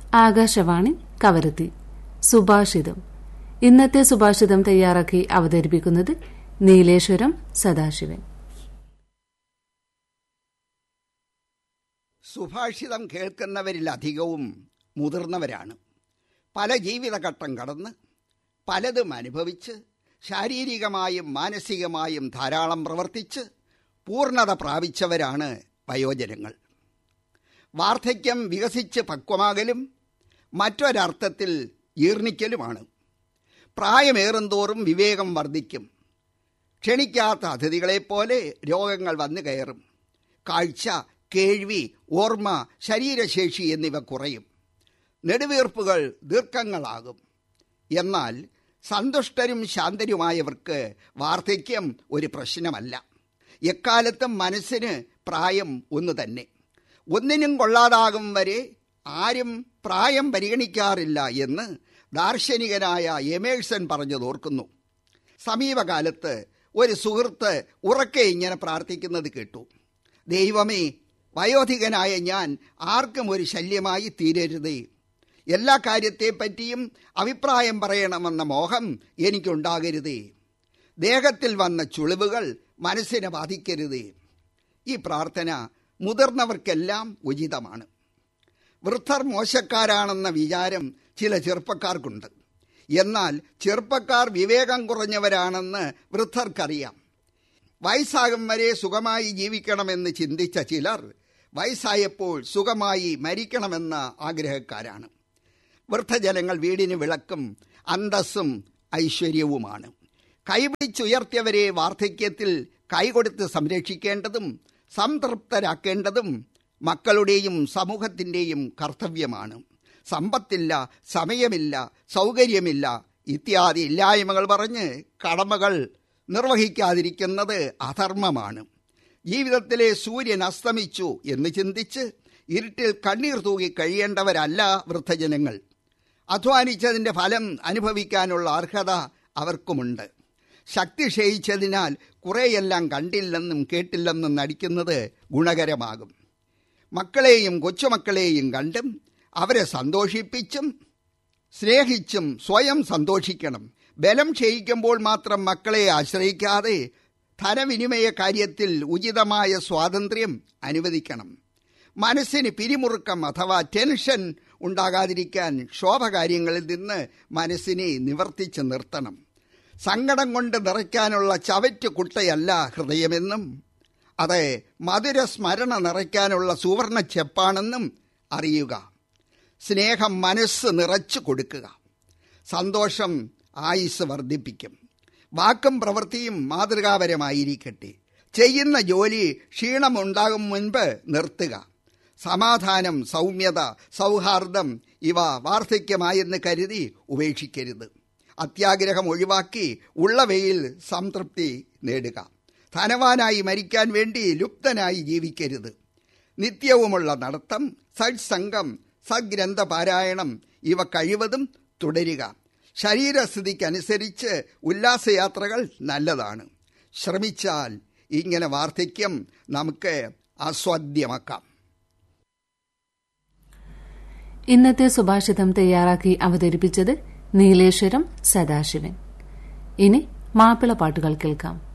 ആകാശവാണി കവരത്തി സുഭാഷിതം ഇന്നത്തെ സുഭാഷിതം തയ്യാറാക്കി അവതരിപ്പിക്കുന്നത് നീലേശ്വരം സദാശിവൻ സുഭാഷിതം കേൾക്കുന്നവരിലധികവും മുതിർന്നവരാണ് പല ജീവിതഘട്ടം കടന്ന് പലതും അനുഭവിച്ച് ശാരീരികമായും മാനസികമായും ധാരാളം പ്രവർത്തിച്ച് പൂർണ്ണത പ്രാപിച്ചവരാണ് വയോജനങ്ങൾ വാർദ്ധക്യം വികസിച്ച് പക്വമാകലും മറ്റൊരർത്ഥത്തിൽ ജീർണിക്കലുമാണ് പ്രായമേറുന്തോറും വിവേകം വർദ്ധിക്കും ക്ഷണിക്കാത്ത അതിഥികളെപ്പോലെ രോഗങ്ങൾ വന്നു കയറും കാഴ്ച കേൾവി ഓർമ്മ ശരീരശേഷി എന്നിവ കുറയും നെടുവീർപ്പുകൾ ദീർഘങ്ങളാകും എന്നാൽ സന്തുഷ്ടരും ശാന്തരുമായവർക്ക് വാർദ്ധക്യം ഒരു പ്രശ്നമല്ല എക്കാലത്തും മനസ്സിന് പ്രായം ഒന്നു തന്നെ ഒന്നിനും കൊള്ളാതാകും വരെ ആരും പ്രായം പരിഗണിക്കാറില്ല എന്ന് ദാർശനികനായ എമേഴ്സൺ പറഞ്ഞതോർക്കുന്നു സമീപകാലത്ത് ഒരു സുഹൃത്ത് ഉറക്കെ ഇങ്ങനെ പ്രാർത്ഥിക്കുന്നത് കേട്ടു ദൈവമേ വയോധികനായ ഞാൻ ആർക്കും ഒരു ശല്യമായി തീരരുതേ എല്ലാ കാര്യത്തെപ്പറ്റിയും അഭിപ്രായം പറയണമെന്ന മോഹം എനിക്കുണ്ടാകരുതേ ദേഹത്തിൽ വന്ന ചുളിവുകൾ മനസ്സിനെ ബാധിക്കരുതേ ഈ പ്രാർത്ഥന മുതിർന്നവർക്കെല്ലാം ഉചിതമാണ് വൃദ്ധർ മോശക്കാരാണെന്ന വിചാരം ചില ചെറുപ്പക്കാർക്കുണ്ട് എന്നാൽ ചെറുപ്പക്കാർ വിവേകം കുറഞ്ഞവരാണെന്ന് വൃദ്ധർക്കറിയാം വയസ്സാകും വരെ സുഖമായി ജീവിക്കണമെന്ന് ചിന്തിച്ച ചിലർ വയസ്സായപ്പോൾ സുഖമായി മരിക്കണമെന്ന ആഗ്രഹക്കാരാണ് വൃദ്ധജനങ്ങൾ വീടിന് വിളക്കും അന്തസ്സും ഐശ്വര്യവുമാണ് കൈപിടിച്ചുയർത്തിയവരെ വാർദ്ധക്യത്തിൽ കൈകൊടുത്ത് സംരക്ഷിക്കേണ്ടതും സംതൃപ്തരാക്കേണ്ടതും മക്കളുടെയും സമൂഹത്തിൻ്റെയും കർത്തവ്യമാണ് സമ്പത്തില്ല സമയമില്ല സൗകര്യമില്ല ഇത്യാദി ഇല്ലായ്മകൾ പറഞ്ഞ് കടമകൾ നിർവഹിക്കാതിരിക്കുന്നത് അധർമ്മമാണ് ജീവിതത്തിലെ സൂര്യൻ അസ്തമിച്ചു എന്ന് ചിന്തിച്ച് ഇരുട്ടിൽ കണ്ണീർ തൂകി കഴിയേണ്ടവരല്ല വൃദ്ധജനങ്ങൾ അധ്വാനിച്ചതിൻ്റെ ഫലം അനുഭവിക്കാനുള്ള അർഹത അവർക്കുമുണ്ട് ശക്തി ക്ഷയിച്ചതിനാൽ കുറേയെല്ലാം കണ്ടില്ലെന്നും കേട്ടില്ലെന്നും നടിക്കുന്നത് ഗുണകരമാകും മക്കളെയും കൊച്ചുമക്കളെയും കണ്ടും അവരെ സന്തോഷിപ്പിച്ചും സ്നേഹിച്ചും സ്വയം സന്തോഷിക്കണം ബലം ക്ഷയിക്കുമ്പോൾ മാത്രം മക്കളെ ആശ്രയിക്കാതെ ധനവിനിമയ കാര്യത്തിൽ ഉചിതമായ സ്വാതന്ത്ര്യം അനുവദിക്കണം മനസ്സിന് പിരിമുറുക്കം അഥവാ ടെൻഷൻ ഉണ്ടാകാതിരിക്കാൻ ശോഭകാര്യങ്ങളിൽ നിന്ന് മനസ്സിനെ നിവർത്തിച്ച് നിർത്തണം സങ്കടം കൊണ്ട് നിറയ്ക്കാനുള്ള ചവറ്റ് കുട്ടയല്ല ഹൃദയമെന്നും അത് മധുര സ്മരണ നിറയ്ക്കാനുള്ള സുവർണ ചെപ്പാണെന്നും അറിയുക സ്നേഹം മനസ്സ് നിറച്ചു കൊടുക്കുക സന്തോഷം ആയുസ് വർദ്ധിപ്പിക്കും വാക്കും പ്രവൃത്തിയും മാതൃകാപരമായിരിക്കട്ടെ ചെയ്യുന്ന ജോലി ക്ഷീണമുണ്ടാകും മുൻപ് നിർത്തുക സമാധാനം സൗമ്യത സൗഹാർദ്ദം ഇവ വാർദ്ധക്യമായെന്ന് കരുതി ഉപേക്ഷിക്കരുത് അത്യാഗ്രഹം ഒഴിവാക്കി ഉള്ളവയിൽ സംതൃപ്തി നേടുക ധനവാനായി മരിക്കാൻ വേണ്ടി ലുപ്തനായി ജീവിക്കരുത് നിത്യവുമുള്ള നടത്തം സത്സംഗം സഗ്രന്ഥ പാരായണം ഇവ കഴിവതും തുടരുക ശരീരസ്ഥിതിക്കനുസരിച്ച് ഉല്ലാസയാത്രകൾ നല്ലതാണ് ശ്രമിച്ചാൽ ഇങ്ങനെ വാർദ്ധക്യം നമുക്ക് ആസ്വാദ്യമാക്കാം ഇന്നത്തെ സുഭാഷിതം തയ്യാറാക്കി അവതരിപ്പിച്ചത് നീലേശ്വരം സദാശിവൻ ഇനി മാപ്പിള പാട്ടുകൾ കേൾക്കാം